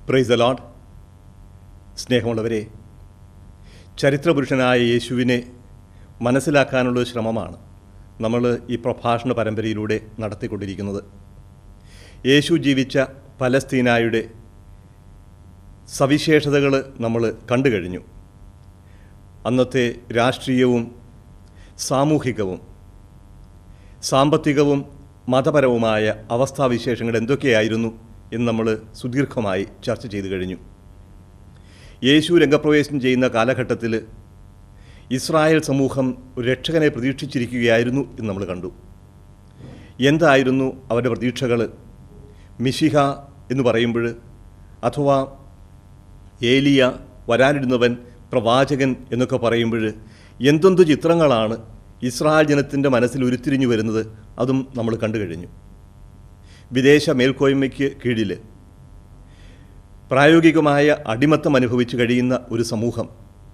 praise the load സ്നേഹമുള്ളവരെ ചരിത്രപുരുഷനായ യേശുവിനെ മനസ്സിലാക്കാനുള്ള ഒരു ശ്രമമാണ് നമ്മൾ ഈ പ്രഭാഷണ പരമ്പരയിലൂടെ നടത്തിക്കൊണ്ടിരിക്കുന്നത് യേശു ജീവിച്ച പലസ്തീനായുടെ സവിശേഷതകൾ നമ്മൾ കണ്ടു കഴിഞ്ഞു അന്നത്തെ രാഷ്ട്രീയവും സാമൂഹികവും സാമ്പത്തികവും മതപരവുമായ അവസ്ഥാവിശേഷങ്ങൾ എന്തൊക്കെയായിരുന്നു എന്ന് നമ്മൾ സുദീർഘമായി ചർച്ച ചെയ്തു കഴിഞ്ഞു യേശു രംഗപ്രവേശനം ചെയ്യുന്ന കാലഘട്ടത്തിൽ ഇസ്രായേൽ സമൂഹം ഒരു രക്ഷകനെ പ്രതീക്ഷിച്ചിരിക്കുകയായിരുന്നു എന്ന് നമ്മൾ കണ്ടു എന്തായിരുന്നു അവരുടെ പ്രതീക്ഷകൾ മിശിഹ എന്ന് പറയുമ്പോൾ അഥവാ ഏലിയ വരാനിടുന്നവൻ പ്രവാചകൻ എന്നൊക്കെ പറയുമ്പോൾ എന്തെന്തു ചിത്രങ്ങളാണ് ഇസ്രായേൽ ജനത്തിൻ്റെ മനസ്സിൽ ഉരുത്തിരിഞ്ഞു വരുന്നത് അതും നമ്മൾ കണ്ടു കഴിഞ്ഞു വിദേശ മേൽക്കോയ്മയ്ക്ക് കീഴിൽ പ്രായോഗികമായ അടിമത്തം അനുഭവിച്ചു കഴിയുന്ന ഒരു സമൂഹം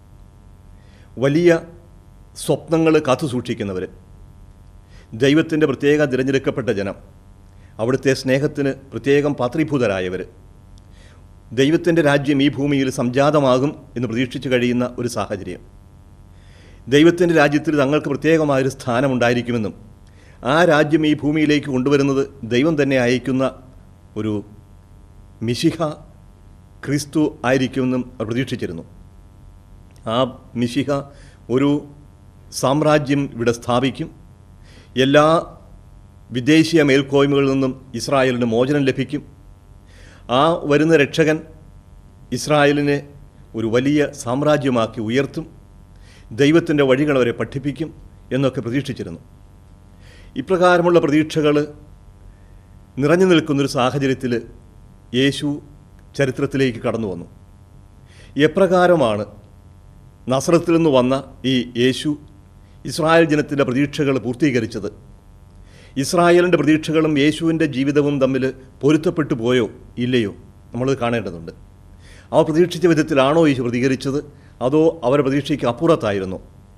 വലിയ സ്വപ്നങ്ങൾ കാത്തു സൂക്ഷിക്കുന്നവർ ദൈവത്തിൻ്റെ പ്രത്യേക തിരഞ്ഞെടുക്കപ്പെട്ട ജനം അവിടുത്തെ സ്നേഹത്തിന് പ്രത്യേകം പാത്രീഭൂതരായവർ ദൈവത്തിൻ്റെ രാജ്യം ഈ ഭൂമിയിൽ സംജാതമാകും എന്ന് പ്രതീക്ഷിച്ചു കഴിയുന്ന ഒരു സാഹചര്യം ദൈവത്തിൻ്റെ രാജ്യത്തിൽ തങ്ങൾക്ക് പ്രത്യേകമായൊരു സ്ഥാനമുണ്ടായിരിക്കുമെന്നും ആ രാജ്യം ഈ ഭൂമിയിലേക്ക് കൊണ്ടുവരുന്നത് ദൈവം തന്നെ അയക്കുന്ന ഒരു മിശിഹ ക്രിസ്തു ആയിരിക്കുമെന്നും അവർ പ്രതീക്ഷിച്ചിരുന്നു ആ മിശിഹ ഒരു സാമ്രാജ്യം ഇവിടെ സ്ഥാപിക്കും എല്ലാ വിദേശീയ മേൽക്കോയ്മകളിൽ നിന്നും ഇസ്രായേലിന് മോചനം ലഭിക്കും ആ വരുന്ന രക്ഷകൻ ഇസ്രായേലിനെ ഒരു വലിയ സാമ്രാജ്യമാക്കി ഉയർത്തും ദൈവത്തിൻ്റെ വഴികൾ അവരെ പഠിപ്പിക്കും എന്നൊക്കെ പ്രതീക്ഷിച്ചിരുന്നു ഇപ്രകാരമുള്ള പ്രതീക്ഷകൾ നിറഞ്ഞു നിൽക്കുന്നൊരു സാഹചര്യത്തിൽ യേശു ചരിത്രത്തിലേക്ക് കടന്നു വന്നു എപ്രകാരമാണ് നസ്രത്തിൽ നിന്ന് വന്ന ഈ യേശു ഇസ്രായേൽ ജനത്തിൻ്റെ പ്രതീക്ഷകൾ പൂർത്തീകരിച്ചത് ഇസ്രായേലിൻ്റെ പ്രതീക്ഷകളും യേശുവിൻ്റെ ജീവിതവും തമ്മിൽ പൊരുത്തപ്പെട്ടു പോയോ ഇല്ലയോ നമ്മളത് കാണേണ്ടതുണ്ട് അവ പ്രതീക്ഷിച്ച വിധത്തിലാണോ യേശു പ്രതികരിച്ചത് അതോ അവരുടെ പ്രതീക്ഷയ്ക്ക് അപ്പുറത്തായിരുന്നോ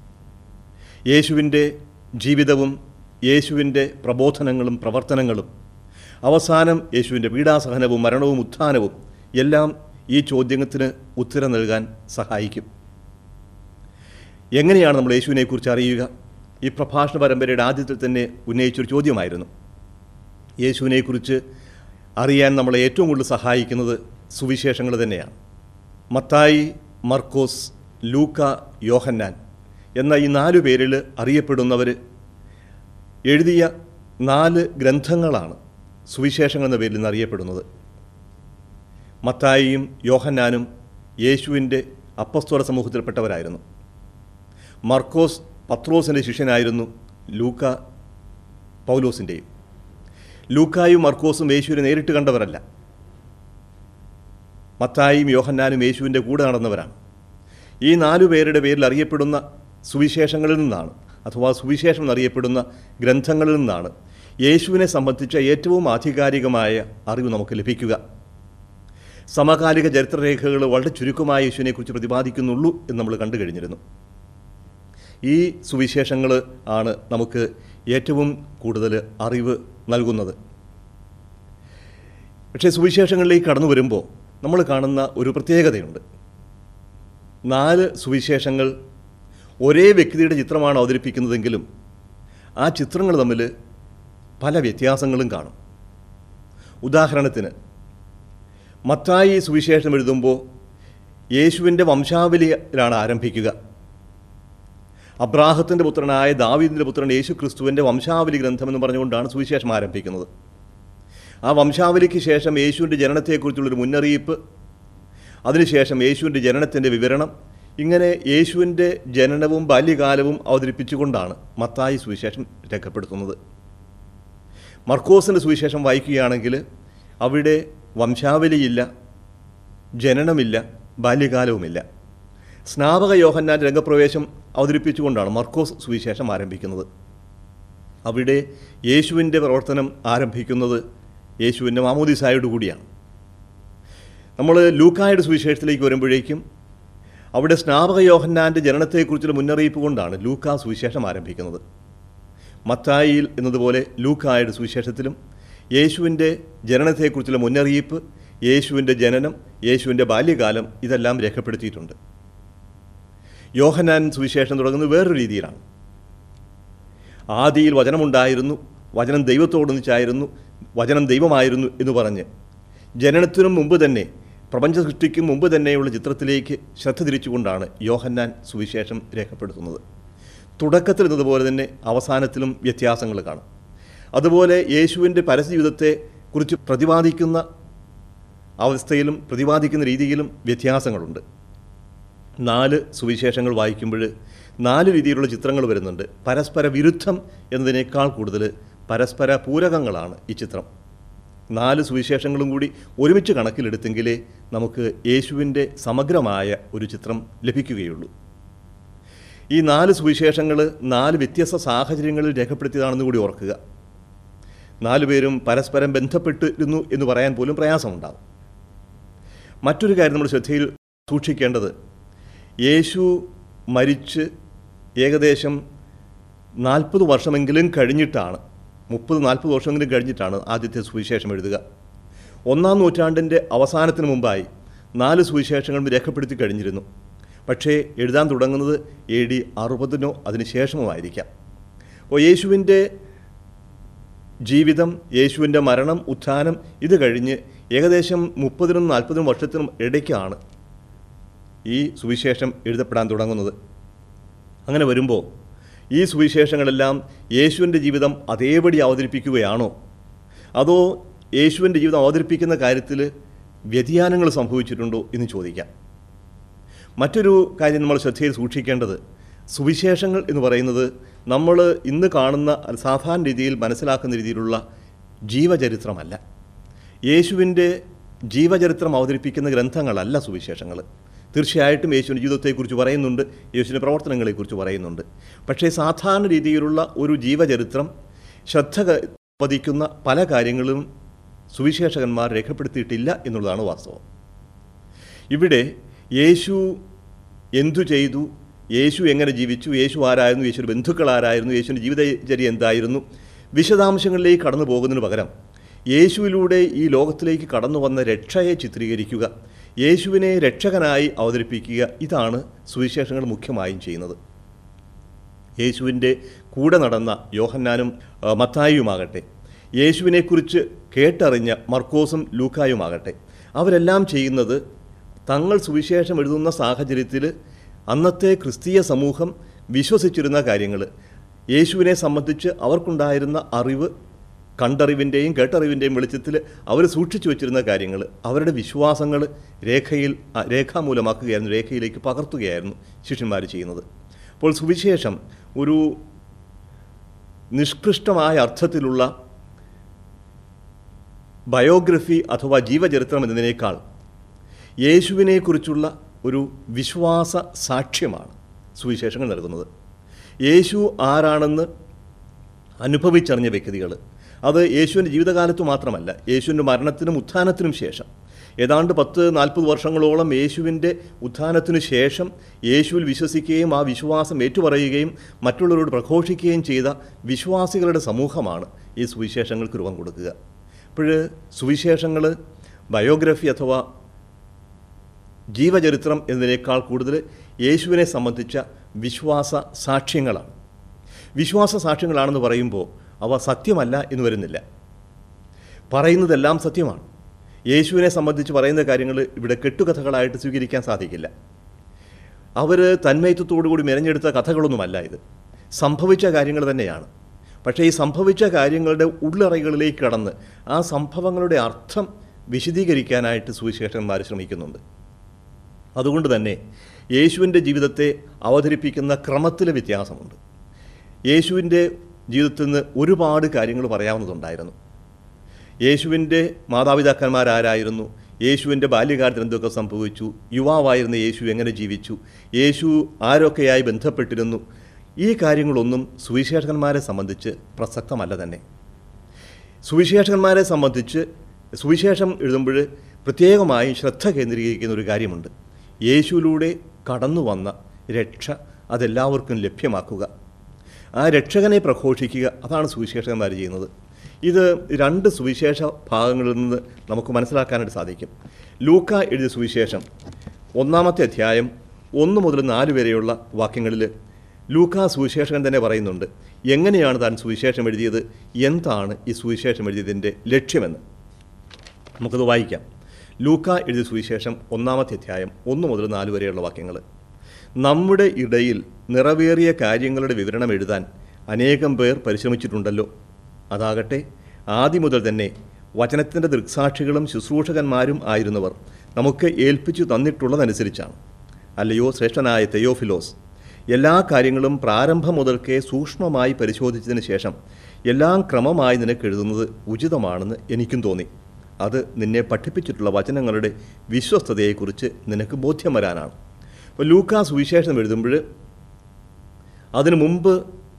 യേശുവിൻ്റെ ജീവിതവും യേശുവിൻ്റെ പ്രബോധനങ്ങളും പ്രവർത്തനങ്ങളും അവസാനം യേശുവിൻ്റെ പീഡാസഹനവും മരണവും ഉത്ഥാനവും എല്ലാം ഈ ചോദ്യത്തിന് ഉത്തരം നൽകാൻ സഹായിക്കും എങ്ങനെയാണ് നമ്മൾ യേശുവിനെക്കുറിച്ച് അറിയുക ഈ പ്രഭാഷണ പരമ്പരയുടെ ആദ്യത്തിൽ തന്നെ ഉന്നയിച്ചൊരു ചോദ്യമായിരുന്നു യേശുവിനെക്കുറിച്ച് അറിയാൻ നമ്മളെ ഏറ്റവും കൂടുതൽ സഹായിക്കുന്നത് സുവിശേഷങ്ങൾ തന്നെയാണ് മത്തായി മർക്കോസ് ലൂക്ക യോഹന്നാൻ എന്ന ഈ നാലു പേരിൽ അറിയപ്പെടുന്നവർ എഴുതിയ നാല് ഗ്രന്ഥങ്ങളാണ് സുവിശേഷങ്ങൾ എന്ന പേരിൽ നിന്ന് അറിയപ്പെടുന്നത് മത്തായിയും യോഹന്നാനും യേശുവിൻ്റെ അപ്പസ്തോല സമൂഹത്തിൽപ്പെട്ടവരായിരുന്നു മർക്കോസ് പത്രോസിൻ്റെ ശിഷ്യനായിരുന്നു ലൂക്ക പൗലോസിൻ്റെയും ലൂക്കായും മർക്കോസും യേശുവിനെ നേരിട്ട് കണ്ടവരല്ല മത്തായിയും യോഹന്നാനും യേശുവിൻ്റെ കൂടെ നടന്നവരാണ് ഈ നാലു പേരുടെ പേരിൽ അറിയപ്പെടുന്ന സുവിശേഷങ്ങളിൽ നിന്നാണ് അഥവാ സുവിശേഷം എന്നറിയപ്പെടുന്ന ഗ്രന്ഥങ്ങളിൽ നിന്നാണ് യേശുവിനെ സംബന്ധിച്ച ഏറ്റവും ആധികാരികമായ അറിവ് നമുക്ക് ലഭിക്കുക സമകാലിക ചരിത്രരേഖകൾ വളരെ ചുരുക്കമായ യേശുവിനെക്കുറിച്ച് പ്രതിപാദിക്കുന്നുള്ളൂ എന്ന് നമ്മൾ കണ്ടു കഴിഞ്ഞിരുന്നു ഈ സുവിശേഷങ്ങൾ ആണ് നമുക്ക് ഏറ്റവും കൂടുതൽ അറിവ് നൽകുന്നത് പക്ഷേ സുവിശേഷങ്ങളിലേക്ക് കടന്നു വരുമ്പോൾ നമ്മൾ കാണുന്ന ഒരു പ്രത്യേകതയുണ്ട് നാല് സുവിശേഷങ്ങൾ ഒരേ വ്യക്തിയുടെ ചിത്രമാണ് അവതരിപ്പിക്കുന്നതെങ്കിലും ആ ചിത്രങ്ങൾ തമ്മിൽ പല വ്യത്യാസങ്ങളും കാണും ഉദാഹരണത്തിന് മത്തായി സുവിശേഷം എഴുതുമ്പോൾ യേശുവിൻ്റെ വംശാവലിയിലാണ് ആരംഭിക്കുക അബ്രാഹത്തിൻ്റെ പുത്രനായ ദാവീദിൻ്റെ പുത്രൻ യേശു ക്രിസ്തുവിൻ്റെ വംശാവലി ഗ്രന്ഥമെന്ന് പറഞ്ഞുകൊണ്ടാണ് സുവിശേഷം ആരംഭിക്കുന്നത് ആ വംശാവലിക്ക് ശേഷം യേശുവിൻ്റെ ജനനത്തെക്കുറിച്ചുള്ളൊരു മുന്നറിയിപ്പ് അതിനുശേഷം യേശുവിൻ്റെ ജനനത്തിൻ്റെ വിവരണം ഇങ്ങനെ യേശുവിൻ്റെ ജനനവും ബാല്യകാലവും അവതരിപ്പിച്ചുകൊണ്ടാണ് മത്തായി സുവിശേഷം രേഖപ്പെടുത്തുന്നത് മർക്കോസിൻ്റെ സുവിശേഷം വായിക്കുകയാണെങ്കിൽ അവിടെ വംശാവലിയില്ല ജനനമില്ല ബാല്യകാലവുമില്ല സ്നാപക യോഹന്നാൻ്റെ രംഗപ്രവേശം അവതരിപ്പിച്ചുകൊണ്ടാണ് മർക്കോസ് സുവിശേഷം ആരംഭിക്കുന്നത് അവിടെ യേശുവിൻ്റെ പ്രവർത്തനം ആരംഭിക്കുന്നത് യേശുവിൻ്റെ മാമോദിസായോട് കൂടിയാണ് നമ്മൾ ലൂക്കായുടെ സുവിശേഷത്തിലേക്ക് വരുമ്പോഴേക്കും അവിടെ സ്നാപക യോഹന്നാൻ്റെ ജനനത്തെക്കുറിച്ചുള്ള മുന്നറിയിപ്പ് കൊണ്ടാണ് ലൂക്ക സുവിശേഷം ആരംഭിക്കുന്നത് മത്തായിയിൽ എന്നതുപോലെ ലൂക്കായുടെ സുവിശേഷത്തിലും യേശുവിൻ്റെ ജനനത്തെക്കുറിച്ചുള്ള മുന്നറിയിപ്പ് യേശുവിൻ്റെ ജനനം യേശുവിൻ്റെ ബാല്യകാലം ഇതെല്ലാം രേഖപ്പെടുത്തിയിട്ടുണ്ട് യോഹനാൻ സുവിശേഷം തുടങ്ങുന്നത് വേറൊരു രീതിയിലാണ് ആദിയിൽ വചനമുണ്ടായിരുന്നു വചനം ദൈവത്തോടൊന്നിച്ചായിരുന്നു വചനം ദൈവമായിരുന്നു എന്ന് പറഞ്ഞ് ജനനത്തിനും മുമ്പ് തന്നെ പ്രപഞ്ച സൃഷ്ടിക്കും മുമ്പ് തന്നെയുള്ള ചിത്രത്തിലേക്ക് ശ്രദ്ധ തിരിച്ചുകൊണ്ടാണ് യോഹന്നാൻ സുവിശേഷം രേഖപ്പെടുത്തുന്നത് തുടക്കത്തിൽ എന്നതുപോലെ തന്നെ അവസാനത്തിലും വ്യത്യാസങ്ങൾ കാണും അതുപോലെ യേശുവിൻ്റെ പരസ്യജീവിതത്തെ കുറിച്ച് പ്രതിപാദിക്കുന്ന അവസ്ഥയിലും പ്രതിപാദിക്കുന്ന രീതിയിലും വ്യത്യാസങ്ങളുണ്ട് നാല് സുവിശേഷങ്ങൾ വായിക്കുമ്പോൾ നാല് രീതിയിലുള്ള ചിത്രങ്ങൾ വരുന്നുണ്ട് പരസ്പര വിരുദ്ധം എന്നതിനേക്കാൾ കൂടുതൽ പരസ്പര പൂരകങ്ങളാണ് ഈ ചിത്രം നാല് സുവിശേഷങ്ങളും കൂടി ഒരുമിച്ച് കണക്കിലെടുത്തെങ്കിലേ നമുക്ക് യേശുവിൻ്റെ സമഗ്രമായ ഒരു ചിത്രം ലഭിക്കുകയുള്ളൂ ഈ നാല് സുവിശേഷങ്ങൾ നാല് വ്യത്യസ്ത സാഹചര്യങ്ങളിൽ രേഖപ്പെടുത്തിയതാണെന്ന് കൂടി ഓർക്കുക നാലു പേരും പരസ്പരം ബന്ധപ്പെട്ടിരുന്നു എന്ന് പറയാൻ പോലും പ്രയാസമുണ്ടാകും മറ്റൊരു കാര്യം നമ്മൾ ശ്രദ്ധയിൽ സൂക്ഷിക്കേണ്ടത് യേശു മരിച്ച് ഏകദേശം നാൽപ്പത് വർഷമെങ്കിലും കഴിഞ്ഞിട്ടാണ് മുപ്പത് നാൽപ്പത് വർഷമെങ്കിലും കഴിഞ്ഞിട്ടാണ് ആദ്യത്തെ സുവിശേഷം എഴുതുക ഒന്നാം നൂറ്റാണ്ടിൻ്റെ അവസാനത്തിന് മുമ്പായി നാല് സുവിശേഷങ്ങളും രേഖപ്പെടുത്തി കഴിഞ്ഞിരുന്നു പക്ഷേ എഴുതാൻ തുടങ്ങുന്നത് എ ഡി അറുപതിനോ അതിന് ശേഷമോ ആയിരിക്കാം അപ്പോൾ യേശുവിൻ്റെ ജീവിതം യേശുവിൻ്റെ മരണം ഉത്ഥാനം ഇത് കഴിഞ്ഞ് ഏകദേശം മുപ്പതിനും നാൽപ്പതിനും വർഷത്തിനും ഇടയ്ക്കാണ് ഈ സുവിശേഷം എഴുതപ്പെടാൻ തുടങ്ങുന്നത് അങ്ങനെ വരുമ്പോൾ ഈ സുവിശേഷങ്ങളെല്ലാം യേശുവിൻ്റെ ജീവിതം അതേപടി അവതരിപ്പിക്കുകയാണോ അതോ യേശുവിൻ്റെ ജീവിതം അവതരിപ്പിക്കുന്ന കാര്യത്തിൽ വ്യതിയാനങ്ങൾ സംഭവിച്ചിട്ടുണ്ടോ എന്ന് ചോദിക്കാം മറ്റൊരു കാര്യം നമ്മൾ ശ്രദ്ധയിൽ സൂക്ഷിക്കേണ്ടത് സുവിശേഷങ്ങൾ എന്ന് പറയുന്നത് നമ്മൾ ഇന്ന് കാണുന്ന സാധാരണ രീതിയിൽ മനസ്സിലാക്കുന്ന രീതിയിലുള്ള ജീവചരിത്രമല്ല യേശുവിൻ്റെ ജീവചരിത്രം അവതരിപ്പിക്കുന്ന ഗ്രന്ഥങ്ങളല്ല സുവിശേഷങ്ങൾ തീർച്ചയായിട്ടും യേശുവിൻ്റെ ജീവിതത്തെക്കുറിച്ച് പറയുന്നുണ്ട് യേശുവിൻ്റെ പ്രവർത്തനങ്ങളെക്കുറിച്ച് പറയുന്നുണ്ട് പക്ഷേ സാധാരണ രീതിയിലുള്ള ഒരു ജീവചരിത്രം ശ്രദ്ധ ക- പതിക്കുന്ന പല കാര്യങ്ങളും സുവിശേഷകന്മാർ രേഖപ്പെടുത്തിയിട്ടില്ല എന്നുള്ളതാണ് വാസ്തവം ഇവിടെ യേശു എന്തു ചെയ്തു യേശു എങ്ങനെ ജീവിച്ചു യേശു ആരായിരുന്നു യേശുവിൻ്റെ ബന്ധുക്കൾ ആരായിരുന്നു യേശുവിൻ്റെ ജീവിതചര്യ എന്തായിരുന്നു വിശദാംശങ്ങളിലേക്ക് കടന്നു പോകുന്നതിന് പകരം യേശുവിലൂടെ ഈ ലോകത്തിലേക്ക് കടന്നു വന്ന രക്ഷയെ ചിത്രീകരിക്കുക യേശുവിനെ രക്ഷകനായി അവതരിപ്പിക്കുക ഇതാണ് സുവിശേഷങ്ങൾ മുഖ്യമായും ചെയ്യുന്നത് യേശുവിൻ്റെ കൂടെ നടന്ന യോഹന്നാനും ആ, മത്തായിയുമാകട്ടെ യേശുവിനെക്കുറിച്ച് കേട്ടറിഞ്ഞ മർക്കോസും ലൂക്കായുമാകട്ടെ അവരെല്ലാം ചെയ്യുന്നത് തങ്ങൾ സുവിശേഷം എഴുതുന്ന സാഹചര്യത്തിൽ അന്നത്തെ ക്രിസ്തീയ സമൂഹം വിശ്വസിച്ചിരുന്ന കാര്യങ്ങൾ യേശുവിനെ സംബന്ധിച്ച് അവർക്കുണ്ടായിരുന്ന അറിവ് കണ്ടറിവിൻ്റെയും കേട്ടറിവിൻ്റെയും വെളിച്ചത്തിൽ അവർ സൂക്ഷിച്ചു വച്ചിരുന്ന കാര്യങ്ങൾ അവരുടെ വിശ്വാസങ്ങൾ രേഖയിൽ ആ, രേഖാമൂലമാക്കുകയായിരുന്നു രേഖയിലേക്ക് പകർത്തുകയായിരുന്നു ശിഷ്യന്മാർ ചെയ്യുന്നത് അപ്പോൾ സുവിശേഷം ഒരു നിഷ്കൃഷ്ടമായ അർത്ഥത്തിലുള്ള ബയോഗ്രഫി അഥവാ ജീവചരിത്രം എന്നതിനേക്കാൾ യേശുവിനെക്കുറിച്ചുള്ള ഒരു വിശ്വാസ സാക്ഷ്യമാണ് സുവിശേഷങ്ങൾ നൽകുന്നത് യേശു ആരാണെന്ന് അനുഭവിച്ചറിഞ്ഞ വ്യക്തികൾ അത് യേശുവിൻ്റെ ജീവിതകാലത്ത് മാത്രമല്ല യേശുവിൻ്റെ മരണത്തിനും ഉത്ഥാനത്തിനും ശേഷം ഏതാണ്ട് പത്ത് നാൽപ്പത് വർഷങ്ങളോളം യേശുവിൻ്റെ ഉത്ഥാനത്തിനു ശേഷം യേശുവിൽ വിശ്വസിക്കുകയും ആ വിശ്വാസം ഏറ്റുപറയുകയും മറ്റുള്ളവരോട് പ്രഘോഷിക്കുകയും ചെയ്ത വിശ്വാസികളുടെ സമൂഹമാണ് ഈ സുവിശേഷങ്ങൾക്ക് രൂപം കൊടുക്കുക അപ്പോൾ സുവിശേഷങ്ങൾ ബയോഗ്രഫി അഥവാ ജീവചരിത്രം എന്നതിനേക്കാൾ കൂടുതൽ യേശുവിനെ സംബന്ധിച്ച വിശ്വാസ സാക്ഷ്യങ്ങളാണ് വിശ്വാസ സാക്ഷ്യങ്ങളാണെന്ന് പറയുമ്പോൾ അവ സത്യമല്ല എന്ന് വരുന്നില്ല പറയുന്നതെല്ലാം സത്യമാണ് യേശുവിനെ സംബന്ധിച്ച് പറയുന്ന കാര്യങ്ങൾ ഇവിടെ കെട്ടുകഥകളായിട്ട് സ്വീകരിക്കാൻ സാധിക്കില്ല അവർ തന്മയത്വത്തോടുകൂടി മെനഞ്ഞെടുത്ത കഥകളൊന്നുമല്ല ഇത് സംഭവിച്ച കാര്യങ്ങൾ തന്നെയാണ് പക്ഷേ ഈ സംഭവിച്ച കാര്യങ്ങളുടെ ഉള്ളറകളിലേക്ക് കടന്ന് ആ സംഭവങ്ങളുടെ അർത്ഥം വിശദീകരിക്കാനായിട്ട് സുവിശേഷന്മാർ ശ്രമിക്കുന്നുണ്ട് അതുകൊണ്ട് തന്നെ യേശുവിൻ്റെ ജീവിതത്തെ അവതരിപ്പിക്കുന്ന ക്രമത്തിൽ വ്യത്യാസമുണ്ട് യേശുവിൻ്റെ ജീവിതത്തിൽ നിന്ന് ഒരുപാട് കാര്യങ്ങൾ പറയാവുന്നതുണ്ടായിരുന്നു യേശുവിൻ്റെ മാതാപിതാക്കന്മാരാരായിരുന്നു യേശുവിൻ്റെ ബാല്യകാലത്തിൽ എന്തൊക്കെ സംഭവിച്ചു യുവാവായിരുന്ന യേശു എങ്ങനെ ജീവിച്ചു യേശു ആരൊക്കെയായി ബന്ധപ്പെട്ടിരുന്നു ഈ കാര്യങ്ങളൊന്നും സുവിശേഷകന്മാരെ സംബന്ധിച്ച് പ്രസക്തമല്ല തന്നെ സുവിശേഷകന്മാരെ സംബന്ധിച്ച് സുവിശേഷം എഴുതുമ്പോൾ പ്രത്യേകമായി ശ്രദ്ധ കേന്ദ്രീകരിക്കുന്ന ഒരു കാര്യമുണ്ട് യേശുവിലൂടെ കടന്നു വന്ന രക്ഷ അതെല്ലാവർക്കും ലഭ്യമാക്കുക ആ രക്ഷകനെ പ്രഘോഷിക്കുക അതാണ് സുവിശേഷകന്മാർ ചെയ്യുന്നത് ഇത് രണ്ട് സുവിശേഷ ഭാഗങ്ങളിൽ നിന്ന് നമുക്ക് മനസ്സിലാക്കാനായിട്ട് സാധിക്കും ലൂക്ക എഴുതിയ സുവിശേഷം ഒന്നാമത്തെ അധ്യായം ഒന്ന് മുതൽ നാല് വരെയുള്ള വാക്യങ്ങളിൽ ലൂക്ക സുവിശേഷകൻ തന്നെ പറയുന്നുണ്ട് എങ്ങനെയാണ് താൻ സുവിശേഷം എഴുതിയത് എന്താണ് ഈ സുവിശേഷം എഴുതിയതിൻ്റെ ലക്ഷ്യമെന്ന് നമുക്കത് വായിക്കാം ലൂക്ക എഴുതിയ സുവിശേഷം ഒന്നാമത്തെ അധ്യായം ഒന്ന് മുതൽ നാല് വരെയുള്ള വാക്യങ്ങൾ നമ്മുടെ ഇടയിൽ നിറവേറിയ കാര്യങ്ങളുടെ വിവരണം എഴുതാൻ അനേകം പേർ പരിശ്രമിച്ചിട്ടുണ്ടല്ലോ അതാകട്ടെ ആദ്യം മുതൽ തന്നെ വചനത്തിൻ്റെ ദൃക്സാക്ഷികളും ശുശ്രൂഷകന്മാരും ആയിരുന്നവർ നമുക്ക് ഏൽപ്പിച്ചു തന്നിട്ടുള്ളതനുസരിച്ചാണ് അല്ലയോ ശ്രേഷ്ഠനായ തെയോഫിലോസ് എല്ലാ കാര്യങ്ങളും പ്രാരംഭം മുതൽക്കേ സൂക്ഷ്മമായി പരിശോധിച്ചതിന് ശേഷം എല്ലാം ക്രമമായി നിനക്ക് എഴുതുന്നത് ഉചിതമാണെന്ന് എനിക്കും തോന്നി അത് നിന്നെ പഠിപ്പിച്ചിട്ടുള്ള വചനങ്ങളുടെ വിശ്വസ്തതയെക്കുറിച്ച് നിനക്ക് ബോധ്യം വരാനാണ് അപ്പോൾ ലൂക്കാ സുവിശേഷം എഴുതുമ്പോൾ അതിനു മുമ്പ്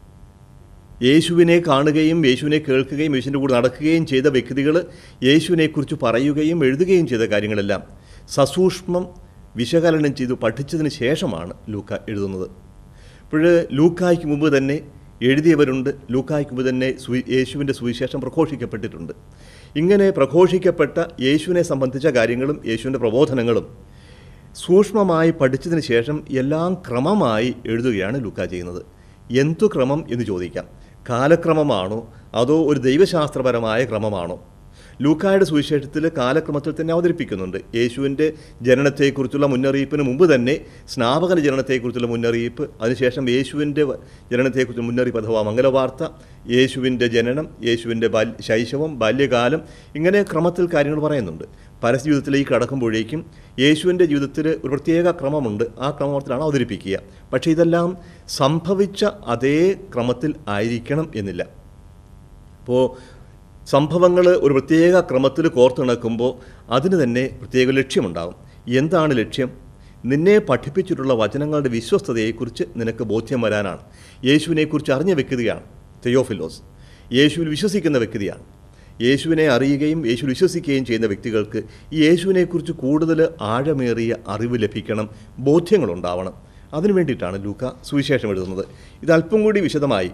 യേശുവിനെ കാണുകയും യേശുവിനെ കേൾക്കുകയും യേശുവിൻ്റെ കൂടെ നടക്കുകയും ചെയ്ത വ്യക്തികൾ യേശുവിനെക്കുറിച്ച് പറയുകയും എഴുതുകയും ചെയ്ത കാര്യങ്ങളെല്ലാം സസൂക്ഷ്മം വിശകലനം ചെയ്തു പഠിച്ചതിന് ശേഷമാണ് ലൂക്ക എഴുതുന്നത് അപ്പോൾ ലൂക്കായ്ക്ക് മുമ്പ് തന്നെ എഴുതിയവരുണ്ട് ലൂക്കായ്ക്ക് മുമ്പ് തന്നെ സുവി യേശുവിൻ്റെ സുവിശേഷം പ്രഘോഷിക്കപ്പെട്ടിട്ടുണ്ട് ഇങ്ങനെ പ്രഘോഷിക്കപ്പെട്ട യേശുവിനെ സംബന്ധിച്ച കാര്യങ്ങളും യേശുവിൻ്റെ പ്രബോധനങ്ങളും സൂക്ഷ്മമായി പഠിച്ചതിന് ശേഷം എല്ലാം ക്രമമായി എഴുതുകയാണ് ലൂക്ക ചെയ്യുന്നത് എന്തു ക്രമം എന്ന് ചോദിക്കാം കാലക്രമമാണോ അതോ ഒരു ദൈവശാസ്ത്രപരമായ ക്രമമാണോ ലൂക്കായുടെ സുവിശേഷത്തിൽ കാലക്രമത്തിൽ തന്നെ അവതരിപ്പിക്കുന്നുണ്ട് യേശുവിൻ്റെ ജനനത്തെക്കുറിച്ചുള്ള മുന്നറിയിപ്പിന് മുമ്പ് തന്നെ സ്നാപകന ജനനത്തെക്കുറിച്ചുള്ള മുന്നറിയിപ്പ് അതിനുശേഷം യേശുവിൻ്റെ വ- ജനനത്തെക്കുറിച്ചുള്ള മുന്നറിയിപ്പ് അഥവാ മംഗലവാർത്ത യേശുവിൻ്റെ ജനനം യേശുവിൻ്റെ ബാൽ ശൈശവം ബാല്യകാലം ഇങ്ങനെ ക്രമത്തിൽ കാര്യങ്ങൾ പറയുന്നുണ്ട് പരസ്യജീവിതത്തിലേക്ക് കടക്കുമ്പോഴേക്കും യേശുവിൻ്റെ ജീവിതത്തിൽ ഒരു പ്രത്യേക ക്രമമുണ്ട് ആ ക്രമത്തിലാണ് അവതരിപ്പിക്കുക പക്ഷേ ഇതെല്ലാം സംഭവിച്ച അതേ ക്രമത്തിൽ ആയിരിക്കണം എന്നില്ല അപ്പോൾ സംഭവങ്ങൾ ഒരു പ്രത്യേക ക്രമത്തിൽ കോർത്തിണക്കുമ്പോൾ അതിന് തന്നെ പ്രത്യേക ലക്ഷ്യമുണ്ടാകും എന്താണ് ലക്ഷ്യം നിന്നെ പഠിപ്പിച്ചിട്ടുള്ള വചനങ്ങളുടെ വിശ്വസ്തതയെക്കുറിച്ച് നിനക്ക് ബോധ്യം വരാനാണ് യേശുവിനെക്കുറിച്ച് അറിഞ്ഞ വ്യക്തിയാണ് തെയോഫിലോസ് യേശുവിൽ വിശ്വസിക്കുന്ന വ്യക്തിയാണ് യേശുവിനെ അറിയുകയും യേശു വിശ്വസിക്കുകയും ചെയ്യുന്ന വ്യക്തികൾക്ക് ഈ യേശുവിനെക്കുറിച്ച് കൂടുതൽ ആഴമേറിയ അറിവ് ലഭിക്കണം ബോധ്യങ്ങളുണ്ടാവണം അതിനു വേണ്ടിയിട്ടാണ് ലൂക്ക സുവിശേഷം എഴുതുന്നത് ഇത് അല്പം കൂടി വിശദമായി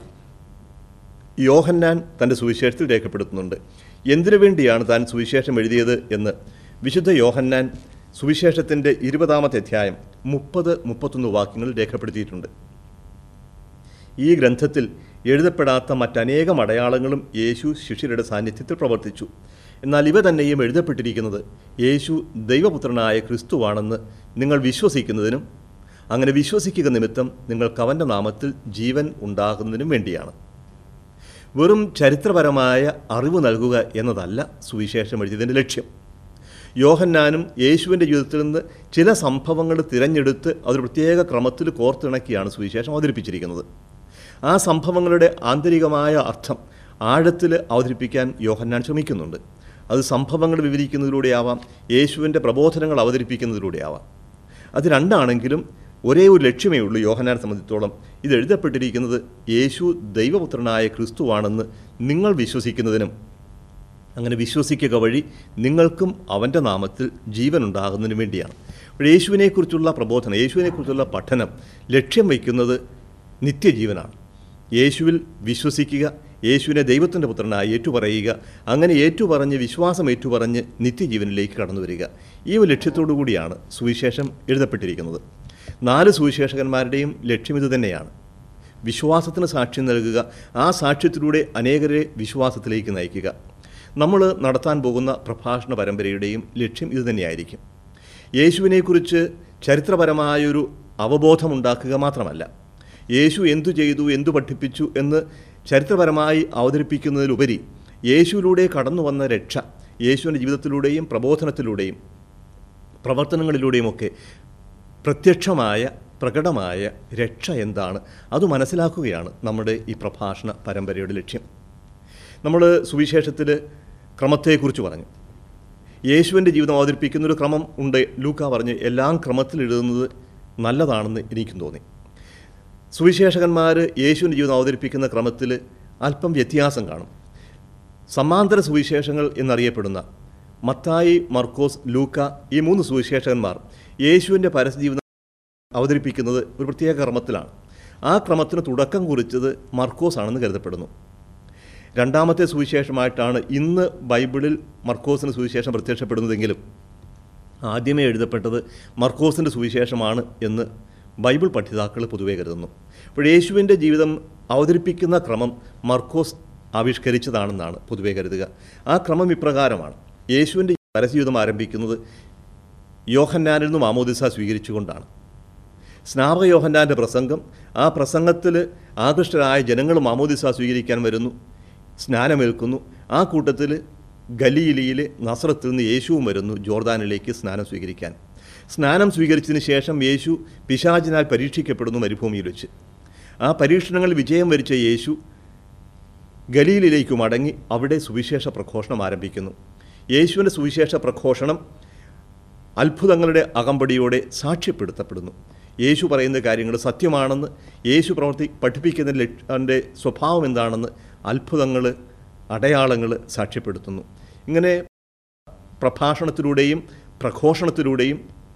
യോഹന്നാൻ തൻ്റെ സുവിശേഷത്തിൽ രേഖപ്പെടുത്തുന്നുണ്ട് എന്തിനു വേണ്ടിയാണ് താൻ സുവിശേഷം എഴുതിയത് എന്ന് വിശുദ്ധ യോഹന്നാൻ സുവിശേഷത്തിൻ്റെ ഇരുപതാമത്തെ അധ്യായം മുപ്പത് മുപ്പത്തൊന്ന് വാക്യങ്ങൾ രേഖപ്പെടുത്തിയിട്ടുണ്ട് ഈ ഗ്രന്ഥത്തിൽ എഴുതപ്പെടാത്ത മറ്റനേകം അടയാളങ്ങളും യേശു ശിഷ്യരുടെ സാന്നിധ്യത്തിൽ പ്രവർത്തിച്ചു എന്നാൽ ഇവ തന്നെയും എഴുതപ്പെട്ടിരിക്കുന്നത് യേശു ദൈവപുത്രനായ ക്രിസ്തുവാണെന്ന് നിങ്ങൾ വിശ്വസിക്കുന്നതിനും അങ്ങനെ വിശ്വസിക്കുക നിമിത്തം നിങ്ങൾക്ക് അവൻ്റെ നാമത്തിൽ ജീവൻ ഉണ്ടാകുന്നതിനും വേണ്ടിയാണ് വെറും ചരിത്രപരമായ അറിവ് നൽകുക എന്നതല്ല സുവിശേഷം എഴുതിയതിൻ്റെ ലക്ഷ്യം യോഹന്നാനും യേശുവിൻ്റെ ജീവിതത്തിൽ നിന്ന് ചില സംഭവങ്ങൾ തിരഞ്ഞെടുത്ത് അതൊരു പ്രത്യേക ക്രമത്തിൽ കോർത്തിണക്കിയാണ് സുവിശേഷം അവതരിപ്പിച്ചിരിക്കുന്നത് ആ സംഭവങ്ങളുടെ ആന്തരികമായ അർത്ഥം ആഴത്തിൽ അവതരിപ്പിക്കാൻ യോഹന്നാൻ ശ്രമിക്കുന്നുണ്ട് അത് സംഭവങ്ങൾ വിവരിക്കുന്നതിലൂടെയാവാം യേശുവിൻ്റെ പ്രബോധനങ്ങൾ അവതരിപ്പിക്കുന്നതിലൂടെയാവാം അത് രണ്ടാണെങ്കിലും ഒരേ ഒരു ലക്ഷ്യമേ ഉള്ളൂ യോഹന്നാനെ സംബന്ധിച്ചോളം ഇത് എഴുതപ്പെട്ടിരിക്കുന്നത് യേശു ദൈവപുത്രനായ ക്രിസ്തുവാണെന്ന് നിങ്ങൾ വിശ്വസിക്കുന്നതിനും അങ്ങനെ വിശ്വസിക്കുക വഴി നിങ്ങൾക്കും അവൻ്റെ നാമത്തിൽ ജീവൻ ഉണ്ടാകുന്നതിന് വേണ്ടിയാണ് അപ്പോൾ യേശുവിനെക്കുറിച്ചുള്ള പ്രബോധനം യേശുവിനെക്കുറിച്ചുള്ള പഠനം ലക്ഷ്യം വയ്ക്കുന്നത് നിത്യജീവനാണ് യേശുവിൽ വിശ്വസിക്കുക യേശുവിനെ ദൈവത്തിൻ്റെ പുത്രനായി ഏറ്റുപറയുക അങ്ങനെ ഏറ്റുപറഞ്ഞ് വിശ്വാസം ഏറ്റുപറഞ്ഞ് നിത്യജീവനിലേക്ക് കടന്നു വരിക ഈ ഒരു ലക്ഷ്യത്തോടു കൂടിയാണ് സുവിശേഷം എഴുതപ്പെട്ടിരിക്കുന്നത് നാല് സുവിശേഷകന്മാരുടെയും ലക്ഷ്യം ഇത് തന്നെയാണ് വിശ്വാസത്തിന് സാക്ഷ്യം നൽകുക ആ സാക്ഷ്യത്തിലൂടെ അനേകരെ വിശ്വാസത്തിലേക്ക് നയിക്കുക നമ്മൾ നടത്താൻ പോകുന്ന പ്രഭാഷണ പരമ്പരയുടെയും ലക്ഷ്യം ഇതുതന്നെയായിരിക്കും യേശുവിനെക്കുറിച്ച് ചരിത്രപരമായൊരു അവബോധമുണ്ടാക്കുക മാത്രമല്ല യേശു എന്തു ചെയ്തു എന്തു പഠിപ്പിച്ചു എന്ന് ചരിത്രപരമായി അവതരിപ്പിക്കുന്നതിലുപരി യേശുവിലൂടെ കടന്നു വന്ന രക്ഷ യേശുവിൻ്റെ ജീവിതത്തിലൂടെയും പ്രബോധനത്തിലൂടെയും പ്രവർത്തനങ്ങളിലൂടെയുമൊക്കെ പ്രത്യക്ഷമായ പ്രകടമായ രക്ഷ എന്താണ് അത് മനസ്സിലാക്കുകയാണ് നമ്മുടെ ഈ പ്രഭാഷണ പരമ്പരയുടെ ലക്ഷ്യം നമ്മൾ സുവിശേഷത്തിൽ ക്രമത്തെക്കുറിച്ച് പറഞ്ഞു യേശുവിൻ്റെ ജീവിതം അവതരിപ്പിക്കുന്ന ഒരു ക്രമം ഉണ്ട് ലൂക്ക പറഞ്ഞ് എല്ലാം ക്രമത്തിൽ എഴുതുന്നത് നല്ലതാണെന്ന് എനിക്കും തോന്നി സുവിശേഷകന്മാർ യേശുവിൻ്റെ ജീവിതം അവതരിപ്പിക്കുന്ന ക്രമത്തിൽ അല്പം വ്യത്യാസം കാണും സമാന്തര സുവിശേഷങ്ങൾ എന്നറിയപ്പെടുന്ന മത്തായി മർക്കോസ് ലൂക്ക ഈ മൂന്ന് സുവിശേഷകന്മാർ യേശുവിൻ്റെ പരസ്യജീവിതം അവതരിപ്പിക്കുന്നത് ഒരു പ്രത്യേക ക്രമത്തിലാണ് ആ ക്രമത്തിന് തുടക്കം കുറിച്ചത് മർക്കോസ് ആണെന്ന് കരുതപ്പെടുന്നു രണ്ടാമത്തെ സുവിശേഷമായിട്ടാണ് ഇന്ന് ബൈബിളിൽ മർക്കോസിന് സുവിശേഷം പ്രത്യക്ഷപ്പെടുന്നതെങ്കിലും ആദ്യമേ എഴുതപ്പെട്ടത് മർക്കോസിൻ്റെ സുവിശേഷമാണ് എന്ന് ബൈബിൾ പഠിതാക്കൾ പൊതുവേ കരുതുന്നു അപ്പോൾ യേശുവിൻ്റെ ജീവിതം അവതരിപ്പിക്കുന്ന ക്രമം മർക്കോസ് ആവിഷ്കരിച്ചതാണെന്നാണ് പൊതുവേ കരുതുക ആ ക്രമം ഇപ്രകാരമാണ് യേശുവിൻ്റെ പരസ്യജീവിതം ആരംഭിക്കുന്നത് യോഹന്നാനിൽ നിന്നും മാമോദിസ സ്വീകരിച്ചുകൊണ്ടാണ് സ്നാപക യോഹന്നാൻ്റെ പ്രസംഗം ആ പ്രസംഗത്തിൽ ആകൃഷ്ടരായ ജനങ്ങൾ മാമോദിസ സ്വീകരിക്കാൻ വരുന്നു സ്നാനമേൽക്കുന്നു ആ കൂട്ടത്തിൽ ഗലീലിയിൽ നസ്രത്തിൽ നിന്ന് യേശുവും വരുന്നു ജോർദാനിലേക്ക് സ്നാനം സ്വീകരിക്കാൻ സ്നാനം സ്വീകരിച്ചതിന് ശേഷം യേശു പിശാചിനാൽ പരീക്ഷിക്കപ്പെടുന്നു മരുഭൂമിയിൽ വെച്ച് ആ പരീക്ഷണങ്ങളിൽ വിജയം വരിച്ച യേശു ഗലീലിലേക്ക് മടങ്ങി അവിടെ സുവിശേഷ പ്രഘോഷണം ആരംഭിക്കുന്നു യേശുവിൻ്റെ സുവിശേഷ പ്രഘോഷണം അത്ഭുതങ്ങളുടെ അകമ്പടിയോടെ സാക്ഷ്യപ്പെടുത്തപ്പെടുന്നു യേശു പറയുന്ന കാര്യങ്ങൾ സത്യമാണെന്ന് യേശു പ്രവർത്തി പഠിപ്പിക്കുന്നതിൻ്റെ അതിൻ്റെ സ്വഭാവം എന്താണെന്ന് അത്ഭുതങ്ങൾ അടയാളങ്ങൾ സാക്ഷ്യപ്പെടുത്തുന്നു ഇങ്ങനെ പ്രഭാഷണത്തിലൂടെയും പ്രഘോഷണത്തിലൂടെയും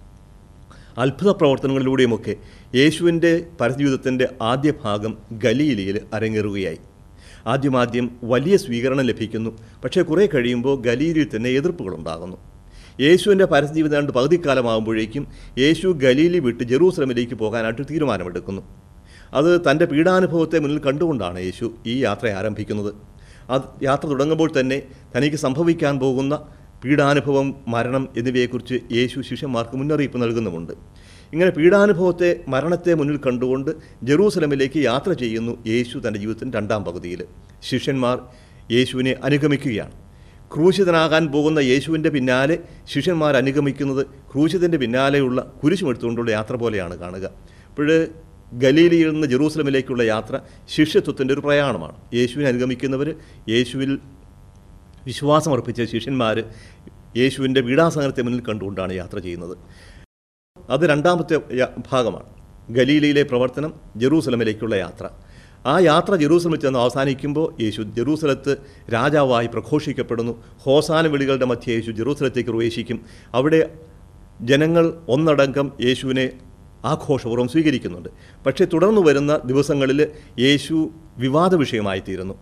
അത്ഭുത പ്രവർത്തനങ്ങളിലൂടെയുമൊക്കെ യേശുവിൻ്റെ പരജീവിതത്തിൻ്റെ ആദ്യ ഭാഗം ഗലീലയിൽ അരങ്ങേറുകയായി ആദ്യമാദ്യം വലിയ സ്വീകരണം ലഭിക്കുന്നു പക്ഷേ കുറേ കഴിയുമ്പോൾ ഗലീലിൽ തന്നെ എതിർപ്പുകളുണ്ടാകുന്നു യേശുവിൻ്റെ പരസ്യജീവിതം രണ്ട് പകുതിക്കാലമാകുമ്പോഴേക്കും യേശു ഗലീലി വിട്ട് ജെറൂസലമിലേക്ക് പോകാനായിട്ട് തീരുമാനമെടുക്കുന്നു അത് തൻ്റെ പീഡാനുഭവത്തെ മുന്നിൽ കണ്ടുകൊണ്ടാണ് യേശു ഈ യാത്ര ആരംഭിക്കുന്നത് അത് യാത്ര തുടങ്ങുമ്പോൾ തന്നെ തനിക്ക് സംഭവിക്കാൻ പോകുന്ന പീഡാനുഭവം മരണം എന്നിവയെക്കുറിച്ച് യേശു ശിഷ്യന്മാർക്ക് മുന്നറിയിപ്പ് നൽകുന്നുമുണ്ട് ഇങ്ങനെ പീഡാനുഭവത്തെ മരണത്തെ മുന്നിൽ കണ്ടുകൊണ്ട് ജെറൂസലമിലേക്ക് യാത്ര ചെയ്യുന്നു യേശു തൻ്റെ ജീവിതത്തിൻ്റെ രണ്ടാം പകുതിയിൽ ശിഷ്യന്മാർ യേശുവിനെ അനുഗമിക്കുകയാണ് ക്രൂശിതനാകാൻ പോകുന്ന യേശുവിൻ്റെ പിന്നാലെ ശിഷ്യന്മാർ അനുഗമിക്കുന്നത് ക്രൂശിതൻ്റെ പിന്നാലെയുള്ള കുരിശുമെടുത്തുകൊണ്ടുള്ള യാത്ര പോലെയാണ് കാണുക അപ്പോൾ ഗലീലിയിൽ നിന്ന് ജെറൂസലമിലേക്കുള്ള യാത്ര ശിഷ്യത്വത്തിൻ്റെ ഒരു പ്രയാണമാണ് യേശുവിനെ അനുഗമിക്കുന്നവർ യേശുവിൽ വിശ്വാസമർപ്പിച്ച ശിഷ്യന്മാർ യേശുവിൻ്റെ വീടാസനത്തെ മുന്നിൽ കണ്ടുകൊണ്ടാണ് യാത്ര ചെയ്യുന്നത് അത് രണ്ടാമത്തെ യ- ഭാഗമാണ് ഗലീലയിലെ പ്രവർത്തനം ജെറൂസലമിലേക്കുള്ള യാത്ര ആ യാത്ര ജെറൂസലമിൽ ചെന്ന് അവസാനിക്കുമ്പോൾ യേശു ജെറൂസലത്ത് രാജാവായി പ്രഘോഷിക്കപ്പെടുന്നു ഹോസാന വിളികളുടെ മധ്യ യേശു ജെറൂസലത്തേക്ക് പ്രവേശിക്കും അവിടെ ജനങ്ങൾ ഒന്നടങ്കം യേശുവിനെ ആഘോഷപൂർവ്വം സ്വീകരിക്കുന്നുണ്ട് പക്ഷേ തുടർന്ന് വരുന്ന ദിവസങ്ങളിൽ യേശു വിവാദ വിഷയമായി തീരുന്നു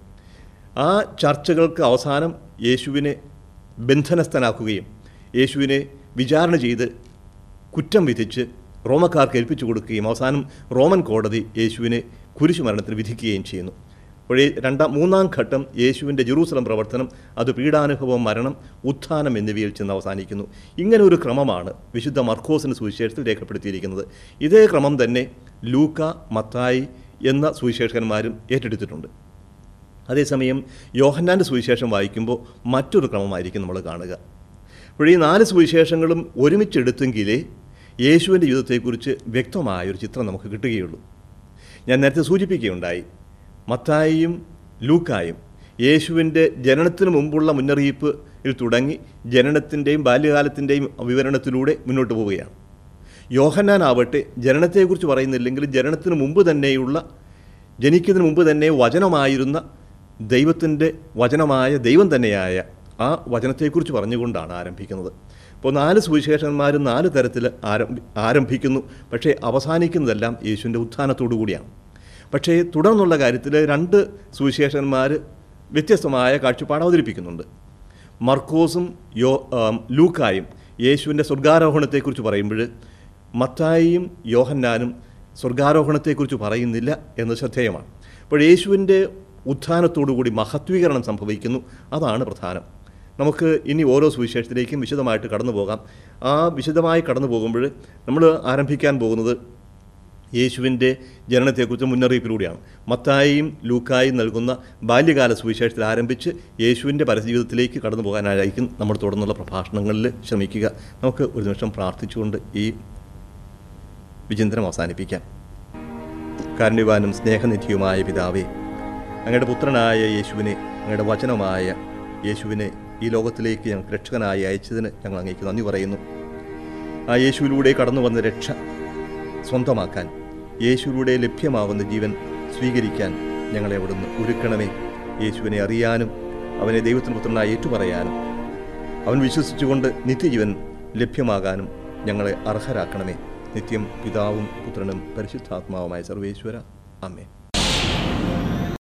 ആ ചർച്ചകൾക്ക് അവസാനം യേശുവിനെ ബന്ധനസ്ഥനാക്കുകയും യേശുവിനെ വിചാരണ ചെയ്ത് കുറ്റം വിധിച്ച് റോമക്കാർക്ക് ഏൽപ്പിച്ചു കൊടുക്കുകയും അവസാനം റോമൻ കോടതി യേശുവിനെ കുരിശുമരണത്തിന് വിധിക്കുകയും ചെയ്യുന്നു അപ്പോഴേ രണ്ടാം മൂന്നാം ഘട്ടം യേശുവിൻ്റെ ജെറൂസലം പ്രവർത്തനം അത് പീഡാനുഭവം മരണം ഉത്ഥാനം എന്നിവയിൽ ചെന്ന് അവസാനിക്കുന്നു ഇങ്ങനെ ഒരു ക്രമമാണ് വിശുദ്ധ മർക്കോസിൻ്റെ സുവിശേഷത്തിൽ രേഖപ്പെടുത്തിയിരിക്കുന്നത് ഇതേ ക്രമം തന്നെ ലൂക്ക മത്തായി എന്ന സുവിശേഷകന്മാരും ഏറ്റെടുത്തിട്ടുണ്ട് അതേസമയം യോഹന്നാൻ്റെ സുവിശേഷം വായിക്കുമ്പോൾ മറ്റൊരു ക്രമമായിരിക്കും നമ്മൾ കാണുക അപ്പോൾ ഈ നാല് സുവിശേഷങ്ങളും ഒരുമിച്ചെടുത്തെങ്കിലേ യേശുവിൻ്റെ ജീവിതത്തെക്കുറിച്ച് വ്യക്തമായൊരു ചിത്രം നമുക്ക് കിട്ടുകയുള്ളൂ ഞാൻ നേരത്തെ സൂചിപ്പിക്കുകയുണ്ടായി മത്തായിയും ലൂക്കായും യേശുവിൻ്റെ ജനനത്തിന് മുമ്പുള്ള മുന്നറിയിപ്പിൽ തുടങ്ങി ജനനത്തിൻ്റെയും ബാല്യകാലത്തിൻ്റെയും വിവരണത്തിലൂടെ മുന്നോട്ട് പോവുകയാണ് യോഹന്നാനാവട്ടെ ജനനത്തെക്കുറിച്ച് പറയുന്നില്ലെങ്കിലും ജനനത്തിന് മുമ്പ് തന്നെയുള്ള ജനിക്കുന്നതിന് മുമ്പ് തന്നെ വചനമായിരുന്ന ദൈവത്തിൻ്റെ വചനമായ ദൈവം തന്നെയായ ആ വചനത്തെക്കുറിച്ച് പറഞ്ഞുകൊണ്ടാണ് ആരംഭിക്കുന്നത് അപ്പോൾ നാല് സുവിശേഷന്മാരും നാല് തരത്തിൽ ആരംഭി ആരംഭിക്കുന്നു പക്ഷേ അവസാനിക്കുന്നതെല്ലാം യേശുവിൻ്റെ ഉത്ഥാനത്തോടു കൂടിയാണ് പക്ഷേ തുടർന്നുള്ള കാര്യത്തിൽ രണ്ട് സുവിശേഷന്മാർ വ്യത്യസ്തമായ കാഴ്ചപ്പാട് അവതരിപ്പിക്കുന്നുണ്ട് മർക്കോസും യോ ആം, ലൂക്കായും യേശുവിൻ്റെ സ്വർഗാരോഹണത്തെക്കുറിച്ച് പറയുമ്പോൾ മത്തായിയും യോഹന്നാനും സ്വർഗാരോഹണത്തെക്കുറിച്ച് പറയുന്നില്ല എന്ന് ശ്രദ്ധേയമാണ് അപ്പോൾ യേശുവിൻ്റെ ഉത്ഥാനത്തോടുകൂടി മഹത്വീകരണം സംഭവിക്കുന്നു അതാണ് പ്രധാനം നമുക്ക് ഇനി ഓരോ സുവിശേഷത്തിലേക്കും വിശദമായിട്ട് കടന്നു പോകാം ആ വിശദമായി കടന്നു പോകുമ്പോൾ നമ്മൾ ആരംഭിക്കാൻ പോകുന്നത് യേശുവിൻ്റെ ജനനത്തെക്കുറിച്ച് മുന്നറിയിപ്പിലൂടെയാണ് മത്തായിയും ലൂക്കായും നൽകുന്ന ബാല്യകാല സുവിശേഷത്തിൽ ആരംഭിച്ച് യേശുവിൻ്റെ പരജീവിതത്തിലേക്ക് കടന്നു പോകാനായിരിക്കും നമ്മൾ തുടർന്നുള്ള പ്രഭാഷണങ്ങളിൽ ശ്രമിക്കുക നമുക്ക് ഒരു നിമിഷം പ്രാർത്ഥിച്ചുകൊണ്ട് ഈ വിചിന്തനം അവസാനിപ്പിക്കാം കാരുണ്യവാനും സ്നേഹനിധിയുമായ പിതാവേ അങ്ങയുടെ പുത്രനായ യേശുവിനെ അങ്ങയുടെ വചനമായ യേശുവിനെ ഈ ലോകത്തിലേക്ക് ഞങ്ങൾക്ക് രക്ഷകനായി അയച്ചതിന് ഞങ്ങൾ അങ്ങേക്ക് നന്ദി പറയുന്നു ആ യേശുവിലൂടെ കടന്നു വന്ന രക്ഷ സ്വന്തമാക്കാൻ യേശുവിലൂടെ ലഭ്യമാവുന്ന ജീവൻ സ്വീകരിക്കാൻ ഞങ്ങളെ അവിടുന്ന് ഒരുക്കണമേ യേശുവിനെ അറിയാനും അവനെ ദൈവത്തിന് പുത്രനായി ഏറ്റുപറയാനും അവൻ വിശ്വസിച്ചുകൊണ്ട് നിത്യജീവൻ ലഭ്യമാകാനും ഞങ്ങളെ അർഹരാക്കണമേ നിത്യം പിതാവും പുത്രനും പരിശുദ്ധാത്മാവുമായ സർവേശ്വര അമ്മേ